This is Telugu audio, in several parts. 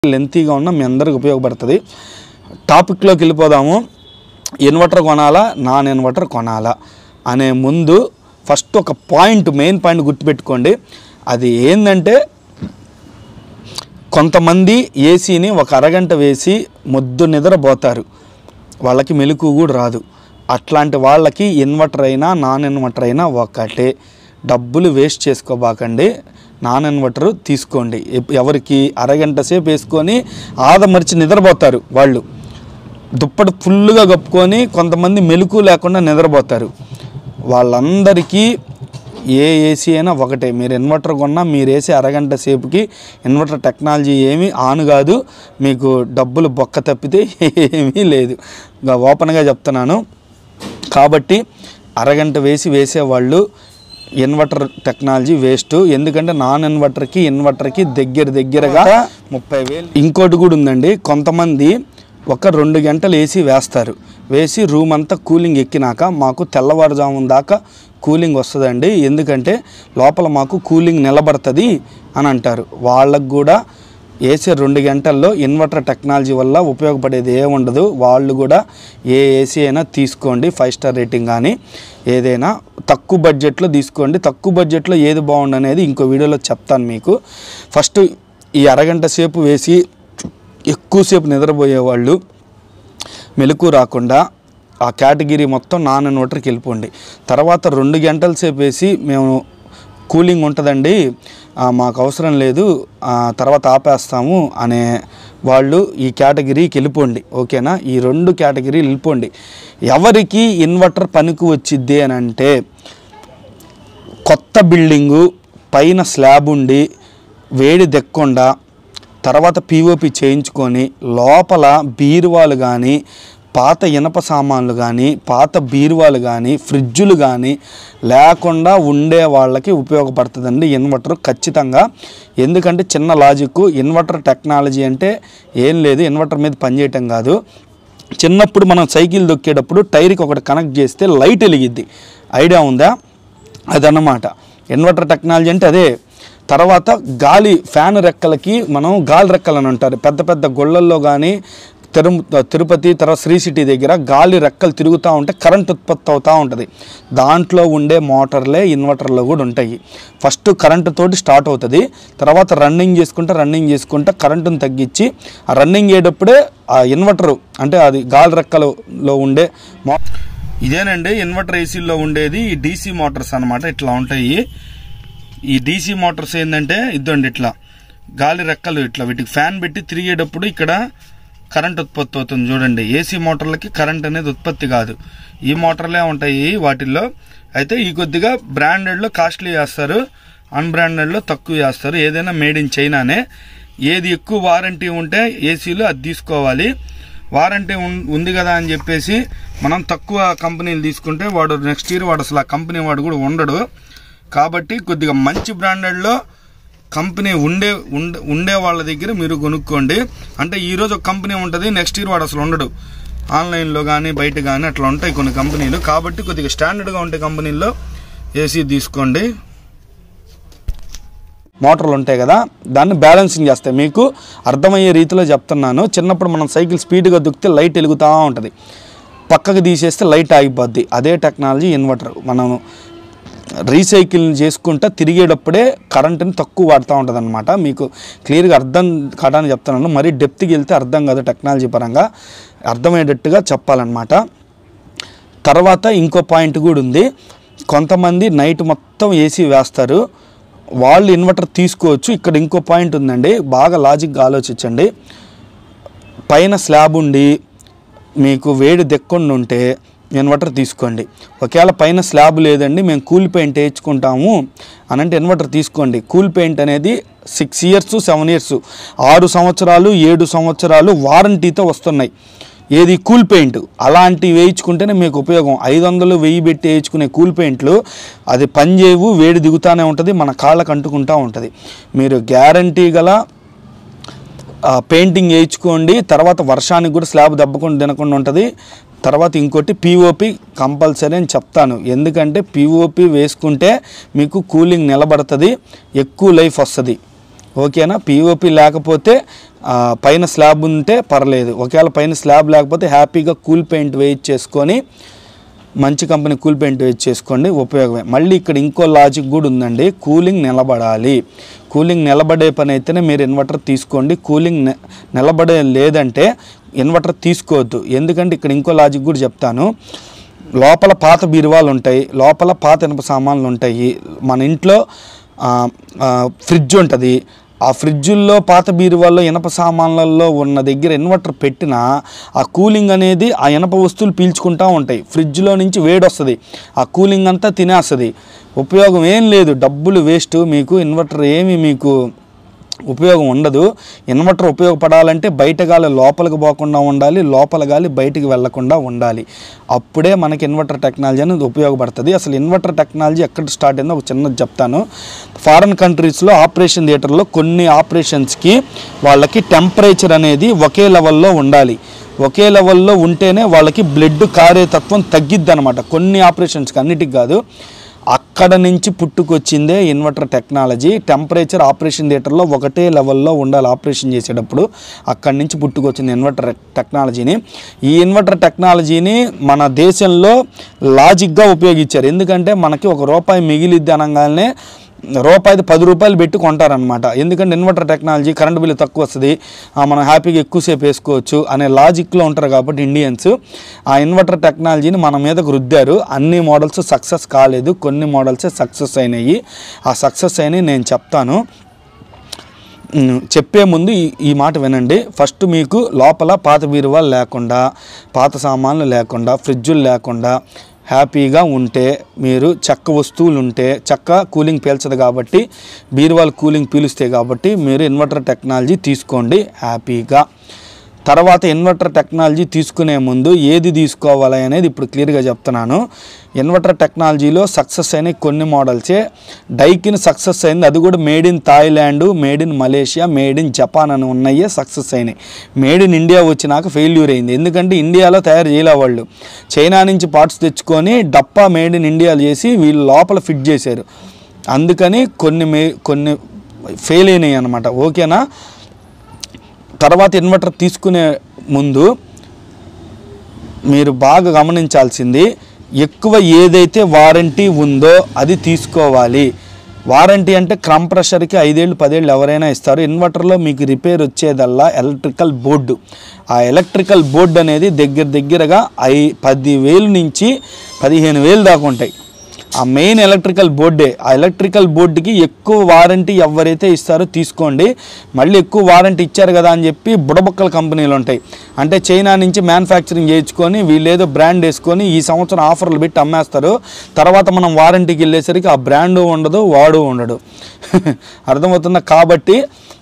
లెంతీగా ఉన్న మీ అందరికి ఉపయోగపడుతుంది టాపిక్లోకి వెళ్ళిపోదాము ఇన్వర్టర్ కొనాలా నాన్ ఇన్వర్టర్ కొనాలా అనే ముందు ఫస్ట్ ఒక పాయింట్ మెయిన్ పాయింట్ గుర్తుపెట్టుకోండి అది ఏంటంటే కొంతమంది ఏసీని ఒక అరగంట వేసి మొద్దు నిద్రపోతారు వాళ్ళకి మెలకు కూడా రాదు అట్లాంటి వాళ్ళకి ఇన్వర్టర్ అయినా నాన్ ఇన్వర్టర్ అయినా ఒకటే డబ్బులు వేస్ట్ చేసుకోబాకండి నాన్ ఇన్వర్టర్ తీసుకోండి ఎప్- ఎవరికి అరగంట సేపు వేసుకొని ఆదమరిచి నిద్రపోతారు వాళ్ళు దుప్పటి ఫుల్గా కప్పుకొని కొంతమంది మెలకు లేకుండా నిద్రపోతారు వాళ్ళందరికీ ఏ ఏసీ అయినా ఒకటే మీరు ఇన్వర్టర్ కొన్నా మీరు వేసే అరగంట సేపుకి ఇన్వర్టర్ టెక్నాలజీ ఏమీ ఆన్ కాదు మీకు డబ్బులు బొక్క తప్పితే ఏమీ లేదు ఇంకా ఓపెన్గా చెప్తున్నాను కాబట్టి అరగంట వేసి వేసేవాళ్ళు ఇన్వర్టర్ టెక్నాలజీ వేస్ట్ ఎందుకంటే నాన్ ఇన్వర్టర్కి ఇన్వర్టర్కి దగ్గర దగ్గరగా ముప్పై వేలు ఇంకోటి కూడా ఉందండి కొంతమంది ఒక రెండు గంటలు వేసి వేస్తారు వేసి రూమ్ అంతా కూలింగ్ ఎక్కినాక మాకు తెల్లవారుజామున దాకా కూలింగ్ వస్తుందండి ఎందుకంటే లోపల మాకు కూలింగ్ నిలబడుతుంది అని అంటారు వాళ్ళకు కూడా వేసే రెండు గంటల్లో ఇన్వర్టర్ టెక్నాలజీ వల్ల ఉపయోగపడేది ఏ ఉండదు వాళ్ళు కూడా ఏ ఏసీ అయినా తీసుకోండి ఫైవ్ స్టార్ రేటింగ్ కానీ ఏదైనా తక్కువ బడ్జెట్లో తీసుకోండి తక్కువ బడ్జెట్లో ఏది బాగుండు అనేది ఇంకో వీడియోలో చెప్తాను మీకు ఫస్ట్ ఈ అరగంట సేపు వేసి ఎక్కువసేపు నిద్రపోయే వాళ్ళు మెలకు రాకుండా ఆ కేటగిరీ మొత్తం నాన్ ఇన్వర్టర్కి వెళ్ళిపోండి తర్వాత రెండు గంటల సేపు వేసి మేము కూలింగ్ ఉంటుందండి ఆ, మాకు అవసరం లేదు ఆ, తర్వాత ఆపేస్తాము అనే వాళ్ళు ఈ కేటగిరీకి వెళ్ళిపోండి ఓకేనా ఈ రెండు కేటగిరీలు వెళ్ళిపోండి ఎవరికి ఇన్వర్టర్ పనికి వచ్చిద్ది అని అంటే కొత్త బిల్డింగు పైన స్లాబ్ ఉండి వేడి దెక్కుండా తర్వాత పీఓపి చేయించుకొని లోపల బీరువాలు కానీ పాత ఇనప సామాన్లు కానీ పాత బీరువాలు కానీ ఫ్రిడ్జులు కానీ లేకుండా ఉండే వాళ్ళకి ఉపయోగపడుతుందండి ఇన్వర్టర్ ఖచ్చితంగా ఎందుకంటే చిన్న లాజిక్ ఇన్వర్టర్ టెక్నాలజీ అంటే ఏం లేదు ఇన్వర్టర్ మీద పనిచేయటం కాదు చిన్నప్పుడు మనం సైకిల్ దొక్కేటప్పుడు టైర్కి ఒకటి కనెక్ట్ చేస్తే లైట్ వెలిగిద్ది ఐడియా ఉందా అదన్నమాట ఇన్వర్టర్ టెక్నాలజీ అంటే అదే తర్వాత గాలి ఫ్యాన్ రెక్కలకి మనం గాలి రెక్కలు అని అంటారు పెద్ద పెద్ద గొళ్ళల్లో కానీ తిరు తిరుపతి తర్వాత శ్రీ సిటీ దగ్గర గాలి రెక్కలు తిరుగుతూ ఉంటే కరెంట్ ఉత్పత్తి అవుతూ ఉంటుంది దాంట్లో ఉండే మోటార్లే ఇన్వర్టర్లో కూడా ఉంటాయి ఫస్ట్ కరెంటు తోటి స్టార్ట్ అవుతుంది తర్వాత రన్నింగ్ చేసుకుంటే రన్నింగ్ చేసుకుంటే కరెంటును తగ్గించి ఆ రన్నింగ్ అయ్యేటప్పుడే ఆ ఇన్వర్టర్ అంటే అది గాలి రెక్కలలో ఉండే మో ఇదేనండి ఇన్వర్టర్ ఏసీలో ఉండేది ఈ డీసీ మోటార్స్ అన్నమాట ఇట్లా ఉంటాయి ఈ డీసీ మోటార్స్ ఏంటంటే ఇద్దండి ఇట్లా గాలి రెక్కలు ఇట్లా వీటికి ఫ్యాన్ పెట్టి తిరిగేటప్పుడు ఇక్కడ కరెంట్ ఉత్పత్తి అవుతుంది చూడండి ఏసీ మోటార్లకి కరెంట్ అనేది ఉత్పత్తి కాదు ఈ మోటార్లే ఉంటాయి వాటిల్లో అయితే ఈ కొద్దిగా బ్రాండెడ్లో కాస్ట్లీ చేస్తారు అన్బ్రాండెడ్లో తక్కువ చేస్తారు ఏదైనా మేడ్ ఇన్ చైనానే ఏది ఎక్కువ వారంటీ ఉంటే ఏసీలో అది తీసుకోవాలి వారంటీ ఉం- ఉంది కదా అని చెప్పేసి మనం తక్కువ కంపెనీలు తీసుకుంటే వాడు నెక్స్ట్ ఇయర్ వాడు అసలు ఆ కంపెనీ వాడు కూడా ఉండడు కాబట్టి కొద్దిగా మంచి బ్రాండెడ్లో కంపెనీ ఉండే ఉండే ఉండే వాళ్ళ దగ్గర మీరు కొనుక్కోండి అంటే ఈ రోజు ఒక కంపెనీ ఉంటుంది నెక్స్ట్ ఇయర్ వాడు అసలు ఉండడు ఆన్లైన్లో కానీ బయట కానీ అట్లా ఉంటాయి కొన్ని కంపెనీలు కాబట్టి కొద్దిగా స్టాండర్డ్గా ఉండే కంపెనీల్లో ఏసీ తీసుకోండి మోటార్లు ఉంటాయి కదా దాన్ని బ్యాలెన్సింగ్ చేస్తాయి మీకు అర్థమయ్యే రీతిలో చెప్తున్నాను చిన్నప్పుడు మనం సైకిల్ స్పీడ్గా దుక్కితే లైట్ వెలుగుతూ ఉంటుంది పక్కకు తీసేస్తే లైట్ ఆగిపోద్ది అదే టెక్నాలజీ ఇన్వర్టర్ మనం రీసైకిల్ చేసుకుంటా తిరిగేటప్పుడే కరెంటుని తక్కువ వాడుతూ ఉంటుంది అనమాట మీకు క్లియర్గా అర్థం కావడానికి చెప్తున్నాను మరీ డెప్త్కి వెళ్తే అర్థం కాదు టెక్నాలజీ పరంగా అర్థమయ్యేటట్టుగా చెప్పాలన్నమాట తర్వాత ఇంకో పాయింట్ కూడా ఉంది కొంతమంది నైట్ మొత్తం ఏసీ వేస్తారు వాళ్ళు ఇన్వర్టర్ తీసుకోవచ్చు ఇక్కడ ఇంకో పాయింట్ ఉందండి బాగా లాజిక్గా ఆలోచించండి పైన స్లాబ్ ఉండి మీకు వేడి దెక్కుండా ఉంటే ఇన్వర్టర్ తీసుకోండి ఒకవేళ పైన స్లాబ్ లేదండి మేము కూల్ పెయింట్ వేయించుకుంటాము అని అంటే ఇన్వర్టర్ తీసుకోండి కూల్ పెయింట్ అనేది సిక్స్ ఇయర్స్ సెవెన్ ఇయర్స్ ఆరు సంవత్సరాలు ఏడు సంవత్సరాలు వారంటీతో వస్తున్నాయి ఏది కూల్ పెయింట్ అలాంటివి వేయించుకుంటేనే మీకు ఉపయోగం ఐదు వందలు వెయ్యి పెట్టి వేయించుకునే కూల్ పెయింట్లు అది పని చేయవు వేడి దిగుతానే ఉంటుంది మన కాళ్ళకు అంటుకుంటూ ఉంటుంది మీరు గ్యారంటీ గల ఆ, పెయింటింగ్ వేయించుకోండి తర్వాత వర్షానికి కూడా స్లాబ్ దెబ్బకుండా తినకుండా ఉంటుంది తర్వాత ఇంకోటి పిఓపి కంపల్సరీ అని చెప్తాను ఎందుకంటే పిఓపి వేసుకుంటే మీకు కూలింగ్ నిలబడుతుంది ఎక్కువ లైఫ్ వస్తుంది ఓకేనా పిఓపి లేకపోతే ఆ, పైన స్లాబ్ ఉంటే పర్లేదు ఒకవేళ పైన స్లాబ్ లేకపోతే హ్యాపీగా కూల్ పెయింట్ వేయించేసుకొని చేసుకొని మంచి కంపెనీ కూల్ పెయింట్ వేసి చేసుకోండి ఉపయోగమే మళ్ళీ ఇక్కడ ఇంకో లాజిక్ కూడా ఉందండి కూలింగ్ నిలబడాలి కూలింగ్ నిలబడే పని అయితేనే మీరు ఇన్వర్టర్ తీసుకోండి కూలింగ్ నె- నిలబడే లేదంటే ఇన్వర్టర్ తీసుకోవద్దు ఎందుకంటే ఇక్కడ ఇంకో లాజిక్ కూడా చెప్తాను లోపల పాత బీరువాలు ఉంటాయి లోపల పాత ఇనుప సామాన్లు ఉంటాయి మన ఇంట్లో ఆ, ఆ, ఫ్రిడ్జ్ ఉంటుంది ఆ ఫ్రిడ్జుల్లో పాత బీరువాల్లో ఇనప సామాన్లలో ఉన్న దగ్గర ఇన్వర్టర్ పెట్టినా ఆ కూలింగ్ అనేది ఆ ఇనప వస్తువులు పీల్చుకుంటూ ఉంటాయి ఫ్రిడ్జ్లో నుంచి వేడి వస్తుంది ఆ కూలింగ్ అంతా తినేస్తుంది ఉపయోగం ఏం లేదు డబ్బులు వేస్ట్ మీకు ఇన్వర్టర్ ఏమి మీకు ఉపయోగం ఉండదు ఇన్వర్టర్ ఉపయోగపడాలంటే బయట గాలి లోపలికి పోకుండా ఉండాలి లోపల గాలి బయటికి వెళ్లకుండా ఉండాలి అప్పుడే మనకి ఇన్వర్టర్ టెక్నాలజీ అనేది ఉపయోగపడుతుంది అసలు ఇన్వర్టర్ టెక్నాలజీ ఎక్కడ స్టార్ట్ అయిందో ఒక చిన్నది చెప్తాను ఫారిన్ కంట్రీస్లో ఆపరేషన్ థియేటర్లో కొన్ని ఆపరేషన్స్కి వాళ్ళకి టెంపరేచర్ అనేది ఒకే లెవెల్లో ఉండాలి ఒకే లెవెల్లో ఉంటేనే వాళ్ళకి బ్లడ్ కారే తత్వం తగ్గిద్ది అనమాట కొన్ని ఆపరేషన్స్కి అన్నిటికి కాదు అక్కడ నుంచి పుట్టుకొచ్చిందే ఇన్వర్టర్ టెక్నాలజీ టెంపరేచర్ ఆపరేషన్ థియేటర్లో ఒకటే లెవెల్లో ఉండాలి ఆపరేషన్ చేసేటప్పుడు అక్కడి నుంచి పుట్టుకొచ్చింది ఇన్వర్టర్ టెక్నాలజీని ఈ ఇన్వర్టర్ టెక్నాలజీని మన దేశంలో లాజిక్గా ఉపయోగించారు ఎందుకంటే మనకి ఒక రూపాయి మిగిలిద్ది అనగానే రూపాయిది పది రూపాయలు పెట్టి కొంటారనమాట ఎందుకంటే ఇన్వర్టర్ టెక్నాలజీ కరెంట్ బిల్లు తక్కువ వస్తుంది ఆ, మనం హ్యాపీగా ఎక్కువసేపు వేసుకోవచ్చు అనే లాజిక్లో ఉంటారు కాబట్టి ఇండియన్స్ ఆ ఇన్వర్టర్ టెక్నాలజీని మన మీదకు రుద్దారు అన్ని మోడల్స్ సక్సెస్ కాలేదు కొన్ని మోడల్స్ సక్సెస్ అయినాయి ఆ సక్సెస్ అయినాయి నేను చెప్తాను ఉమ్, చెప్పే ముందు ఈ ఈ మాట వినండి ఫస్ట్ మీకు లోపల పాత బీరువాలు లేకుండా పాత సామాన్లు లేకుండా ఫ్రిడ్జులు లేకుండా హ్యాపీగా ఉంటే మీరు చెక్క వస్తువులు ఉంటే చెక్క కూలింగ్ పీల్చదు కాబట్టి బీరువాలు కూలింగ్ పీలుస్తాయి కాబట్టి మీరు ఇన్వర్టర్ టెక్నాలజీ తీసుకోండి హ్యాపీగా తర్వాత ఇన్వర్టర్ టెక్నాలజీ తీసుకునే ముందు ఏది తీసుకోవాలి అనేది ఇప్పుడు క్లియర్గా చెప్తున్నాను ఇన్వర్టర్ టెక్నాలజీలో సక్సెస్ అయిన కొన్ని మోడల్సే డైకిన్ సక్సెస్ అయింది అది కూడా made in Thailand made in Malaysia made in Japan అని ఉన్నాయే సక్సెస్ అయినాయి మేడ్ ఇన్ ఇండియా వచ్చినాక ఫెయిల్యూర్ అయింది ఎందుకంటే ఇండియాలో తయారు చేయలే వాళ్ళు చైనా నుంచి పార్ట్స్ తెచ్చుకొని డప్పా మేడ్ ఇన్ ఇండియాలో చేసి వీళ్ళు లోపల ఫిట్ చేశారు అందుకని కొన్ని మే కొన్ని ఫెయిల్ అయినాయి అనమాట ఓకేనా తర్వాత ఇన్వర్టర్ తీసుకునే ముందు మీరు బాగా గమనించాల్సింది ఎక్కువ ఏదైతే వారంటీ ఉందో అది తీసుకోవాలి వారంటీ అంటే కంప్రెషర్కి ఐదేళ్ళు పదేళ్ళు ఎవరైనా ఇస్తారు ఇన్వర్టర్లో మీకు రిపేర్ వచ్చేదల్లా ఎలక్ట్రికల్ బోర్డు ఆ ఎలక్ట్రికల్ బోర్డు అనేది దగ్గర దగ్గరగా ఐ పదివేలు నుంచి పదిహేను వేలు దాకా ఉంటాయి ఆ మెయిన్ ఎలక్ట్రికల్ బోర్డే ఆ ఎలక్ట్రికల్ బోర్డుకి ఎక్కువ వారంటీ ఎవరైతే ఇస్తారో తీసుకోండి మళ్ళీ ఎక్కువ వారంటీ ఇచ్చారు కదా అని చెప్పి బుడబొక్కల కంపెనీలు ఉంటాయి అంటే చైనా నుంచి మ్యానుఫ్యాక్చరింగ్ చేయించుకొని వీళ్ళేదో బ్రాండ్ వేసుకొని ఈ సంవత్సరం ఆఫర్లు పెట్టి అమ్మేస్తారు తర్వాత మనం వారంటీకి వెళ్ళేసరికి ఆ బ్రాండు ఉండదు వాడు ఉండడు అర్థమవుతుందా కాబట్టి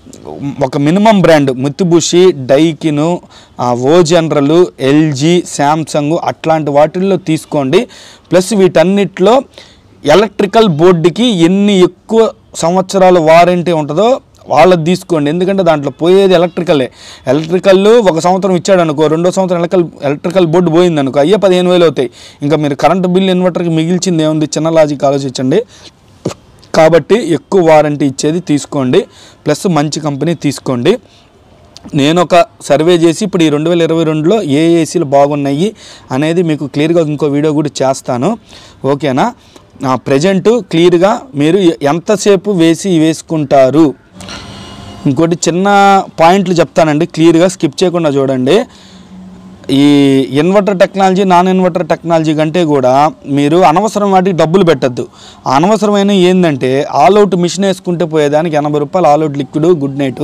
ఒక మినిమం బ్రాండ్ ముత్తుబుషి డైకిను ఆ, ఓ జనరల్ ఎల్జీ శాంసంగ్ అట్లాంటి వాటిల్లో తీసుకోండి ప్లస్ వీటన్నిటిలో ఎలక్ట్రికల్ బోర్డుకి ఎన్ని ఎక్కువ సంవత్సరాలు వారంటీ ఉంటుందో వాళ్ళది తీసుకోండి ఎందుకంటే దాంట్లో పోయేది ఎలక్ట్రికలే ఎలక్ట్రికల్ ఒక సంవత్సరం ఇచ్చాడు అనుకో రెండో సంవత్సరం ఎలక్ట్రికల్ ఎలక్ట్రికల్ బోర్డు పోయింది అనుకో అయ్యే పదిహేను వేలు అవుతాయి ఇంకా మీరు కరెంటు బిల్ ఇన్వర్టర్కి మిగిల్చింది ఏముంది చిన్న లాజిక్ ఆలోచించండి కాబట్టి ఎక్కువ వారంటీ ఇచ్చేది తీసుకోండి ప్లస్ మంచి కంపెనీ తీసుకోండి నేను ఒక సర్వే చేసి ఇప్పుడు ఈ రెండు వేల ఇరవై రెండులో ఏ ఏసీలు బాగున్నాయి అనేది మీకు క్లియర్గా ఇంకో వీడియో కూడా చేస్తాను ఓకేనా ప్రజెంట్ క్లియర్గా మీరు ఎంతసేపు వేసి వేసుకుంటారు ఇంకోటి చిన్న పాయింట్లు చెప్తానండి క్లియర్గా స్కిప్ చేయకుండా చూడండి ఈ inverter technology non inverter technology కంటే కూడా మీరు అనవసరం వాటికి డబ్బులు పెట్టద్దు అనవసరమైన ఏంటంటే ఆల్అవుట్ మిషన్ వేసుకుంటే పోయేదానికి ఎనభై రూపాయలు ఆల్అవుట్ లిక్విడ్ గుడ్ నైట్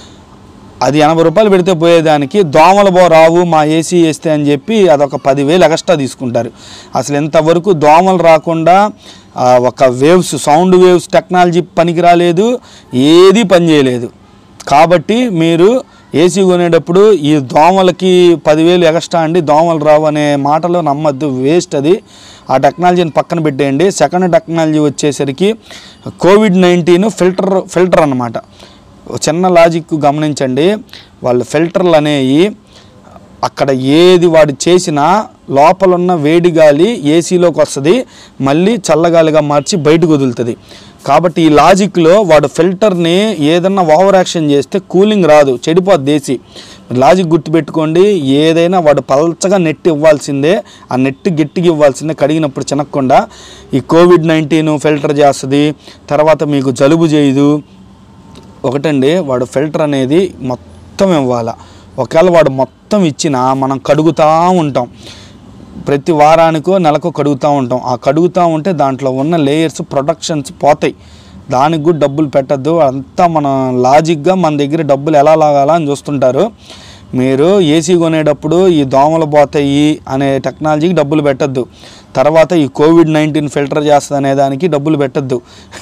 అది ఎనభై రూపాయలు పెడితే పోయేదానికి దోమలు బో రావు మా ఏసీ వేస్తే అని చెప్పి అదొక పదివేలు ఎక్స్ట్రా తీసుకుంటారు అసలు ఎంతవరకు దోమలు రాకుండా ఆ, ఒక వేవ్స్ సౌండ్ వేవ్స్ టెక్నాలజీ పనికి రాలేదు ఏది పనిచేయలేదు కాబట్టి మీరు ఏసీ కొనేటప్పుడు ఈ దోమలకి పదివేలు ఎక్స్ట్రా అండి దోమలు రావు అనే మాటలు నమ్మద్దు వేస్ట్ అది ఆ టెక్నాలజీని పక్కన పెట్టేయండి సెకండ్ టెక్నాలజీ వచ్చేసరికి కోవిడ్ నైన్టీన్ ఫిల్టర్ ఫిల్టర్ అన్నమాట చిన్న లాజిక్ గమనించండి వాళ్ళు ఫిల్టర్లు అనేవి అక్కడ ఏది వాడు చేసినా లోపల ఉన్న వేడి గాలి ఏసీలోకి వస్తుంది మళ్ళీ చల్లగాలిగా మార్చి బయటకు వదులుతుంది కాబట్టి ఈ లాజిక్లో వాడు ఫిల్టర్ని ఏదన్నా ఓవర్ యాక్షన్ చేస్తే కూలింగ్ రాదు చెడిపోద్ది ఏసీ లాజిక్ గుర్తుపెట్టుకోండి ఏదైనా వాడు పల్చగా నెట్ ఇవ్వాల్సిందే ఆ నెట్ గట్టిగా ఇవ్వాల్సిందే కడిగినప్పుడు చినక్కుండా ఈ కోవిడ్ నైన్టీన్ ఫిల్టర్ చేస్తుంది తర్వాత మీకు జలుబు చేయదు ఒకటండి వాడు ఫిల్టర్ అనేది మొత్తం ఇవ్వాల ఒకవేళ వాడు మొత్తం ఇచ్చినా మనం కడుగుతూ ఉంటాం ప్రతి వారానికో నెలకో కడుగుతూ ఉంటాం ఆ కడుగుతూ ఉంటే దాంట్లో ఉన్న లేయర్స్ ప్రొడక్షన్స్ పోతాయి దానికి కూడా డబ్బులు పెట్టద్దు అంతా మన లాజిక్గా మన దగ్గర డబ్బులు ఎలా లాగాలా అని చూస్తుంటారు మీరు ఏసీ కొనేటప్పుడు ఈ దోమలు పోతాయి అనే టెక్నాలజీకి డబ్బులు పెట్టద్దు తర్వాత ఈ కోవిడ్ నైన్టీన్ ఫిల్టర్ చేస్తుంది అనే దానికి డబ్బులు పెట్టద్దు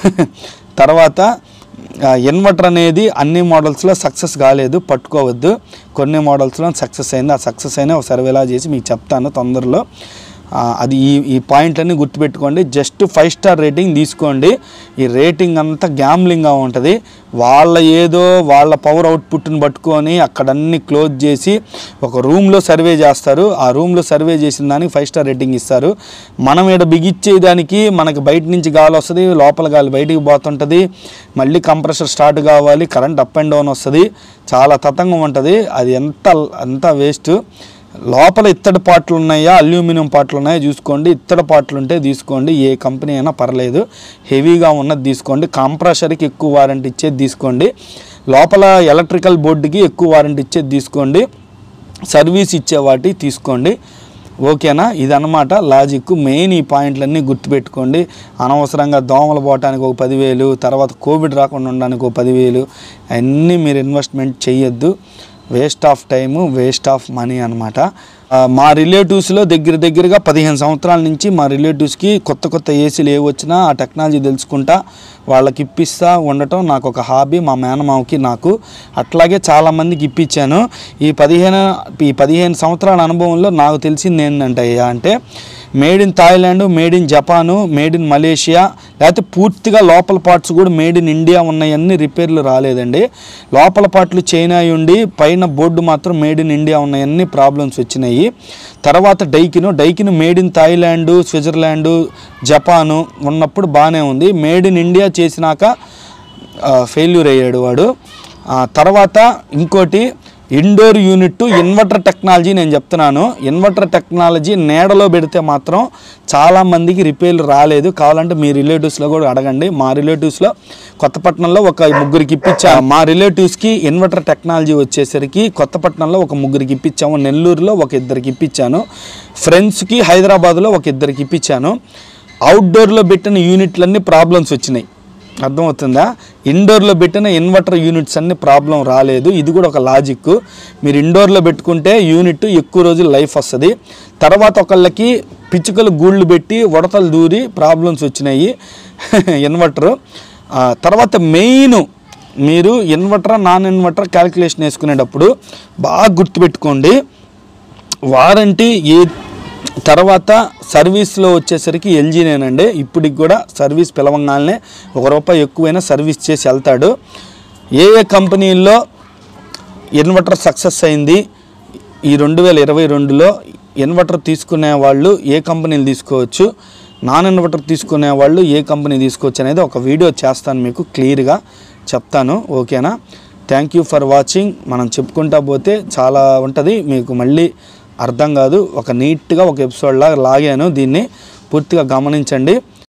తర్వాత ఆ, ఇన్వర్టర్ అనేది అన్ని మోడల్స్లో సక్సెస్ కాలేదు పట్టుకోవద్దు కొన్ని మోడల్స్లో సక్సెస్ అయింది ఆ సక్సెస్ అయినా ఒక సర్వేలా చేసి మీకు చెప్తాను తొందరలో ఆ, అది ఈ ఈ పాయింట్లన్నీ గుర్తుపెట్టుకోండి జస్ట్ ఫైవ్ స్టార్ రేటింగ్ తీసుకోండి ఈ రేటింగ్ అంతా గ్యామ్లింగ్గా ఉంటుంది వాళ్ళ ఏదో వాళ్ళ పవర్ అవుట్పుట్ని పట్టుకొని అక్కడన్నీ క్లోజ్ చేసి ఒక రూమ్లో సర్వే చేస్తారు ఆ రూమ్లో సర్వే చేసిన దానికి ఫైవ్ స్టార్ రేటింగ్ ఇస్తారు మనం ఇక్కడ బిగిచ్చేదానికి మనకి బయట నుంచి గాలి వస్తుంది లోపల గాలి బయటికి పోతుంటుంది మళ్ళీ కంప్రెసర్ స్టార్ట్ కావాలి కరెంట్ అప్ అండ్ డౌన్ వస్తుంది చాలా తతంగం ఉంటుంది అది ఎంత అంత వేస్ట్ లోపల ఇత్తడి పాటలు ఉన్నాయా అల్యూమినియం పాటలు ఉన్నాయా చూసుకోండి ఇత్తడి పాటలు ఉంటే తీసుకోండి ఏ కంపెనీ అయినా పర్లేదు హెవీగా ఉన్నది తీసుకోండి కంప్రెషర్కి ఎక్కువ వారంటీ ఇచ్చేది తీసుకోండి లోపల ఎలక్ట్రికల్ బోర్డుకి ఎక్కువ వారంటీ ఇచ్చేది తీసుకోండి సర్వీస్ ఇచ్చే వాటి తీసుకోండి ఓకేనా ఇదన్నమాట లాజిక్ మెయిన్ ఈ పాయింట్లన్నీ గుర్తుపెట్టుకోండి అనవసరంగా దోమలు పోవటానికి ఒక పదివేలు తర్వాత కోవిడ్ రాకుండా ఉండడానికి ఒక పదివేలు అన్నీ మీరు ఇన్వెస్ట్మెంట్ చేయొద్దు waste of time waste of money అనమాట మా రిలేటివ్స్లో దగ్గర దగ్గరగా పదిహేను సంవత్సరాల నుంచి మా రిలేటివ్స్కి కొత్త కొత్త ఏసీలు ఏ వచ్చినా ఆ టెక్నాలజీ తెలుసుకుంటా వాళ్ళకి ఇప్పిస్తా ఉండటం నాకు ఒక హాబీ మా మేనమావకి నాకు అట్లాగే చాలామందికి ఇప్పించాను ఈ పదిహేను ఈ పదిహేను సంవత్సరాల అనుభవంలో నాకు తెలిసింది ఏంటంటే అయ్యా అంటే made in Thailand made in Japan made in Malaysia లేకపోతే పూర్తిగా లోపల పార్ట్స్ కూడా మేడ్ ఇన్ ఇండియా ఉన్నాయన్నీ రిపేర్లు రాలేదండి లోపల పార్ట్లు చైనా ఉండి పైన బోర్డు మాత్రం మేడ్ ఇన్ ఇండియా ఉన్నాయన్నీ ప్రాబ్లమ్స్ వచ్చినాయి తర్వాత Daikin Daikin made in Thailand Switzerland Japan ఉన్నప్పుడు బాగానే ఉంది మేడ్ ఇన్ ఇండియా చేసినాక ఫెయిల్యూర్ అయ్యాడు వాడు ఆ తర్వాత ఇంకోటి ఇండోర్ యూనిట్ ఇన్వర్టర్ టెక్నాలజీ నేను చెప్తున్నాను ఇన్వర్టర్ టెక్నాలజీ నీడలో పెడితే మాత్రం చాలామందికి రిపేర్లు రాలేదు కావాలంటే మీ రిలేటివ్స్లో కూడా అడగండి మా రిలేటివ్స్లో కొత్తపట్నంలో ఒక ముగ్గురికి ఇప్పించా మా రిలేటివ్స్కి ఇన్వర్టర్ టెక్నాలజీ వచ్చేసరికి కొత్తపట్నంలో ఒక ముగ్గురికి ఇప్పించాము నెల్లూరులో ఒక ఇద్దరికి ఇప్పించాను ఫ్రెండ్స్కి హైదరాబాద్లో ఒక ఇద్దరికి ఇప్పించాను అవుట్డోర్లో పెట్టిన యూనిట్లన్నీ ప్రాబ్లమ్స్ వచ్చినాయి అర్థమవుతుందా ఇండోర్లో పెట్టిన ఇన్వర్టర్ యూనిట్స్ అన్ని ప్రాబ్లం రాలేదు ఇది కూడా ఒక లాజిక్ మీరు ఇండోర్లో పెట్టుకుంటే యూనిట్ ఎక్కువ రోజులు లైఫ్ వస్తుంది తర్వాత ఒకళ్ళకి పిచ్చుకలు గూళ్ళు పెట్టి ఉడతలు దూరి ప్రాబ్లమ్స్ వచ్చినాయి ఇన్వర్టర్ తర్వాత మెయిన్ మీరు ఇన్వర్టర్ నాన్ ఇన్వర్టర్ క్యాలిక్యులేషన్ వేసుకునేటప్పుడు బాగా గుర్తుపెట్టుకోండి వారంటీ ఏ తర్వాత సర్వీస్లో వచ్చేసరికి ఎల్జీనేనండి ఇప్పటికి కూడా సర్వీస్ పిలవంగానే ఒక రూపాయి ఎక్కువైనా సర్వీస్ చేసి వెళ్తాడు ఏ ఏ కంపెనీల్లో ఇన్వర్టర్ సక్సెస్ అయింది ఈ రెండు వేల ఇరవై రెండులో ఇన్వర్టర్ తీసుకునే వాళ్ళు ఏ కంపెనీలు తీసుకోవచ్చు నాన్ ఇన్వర్టర్ తీసుకునే వాళ్ళు ఏ కంపెనీ తీసుకోవచ్చు అనేది ఒక వీడియో చేస్తాను మీకు క్లియర్గా చెప్తాను ఓకేనా థ్యాంక్ యూ ఫర్ వాచింగ్ మనం చెప్పుకుంటా పోతే చాలా ఉంటుంది మీకు మళ్ళీ అర్థం కాదు ఒక నీట్గా ఒక ఎపిసోడ్ లాగా లాగాను దీన్ని పూర్తిగా గమనించండి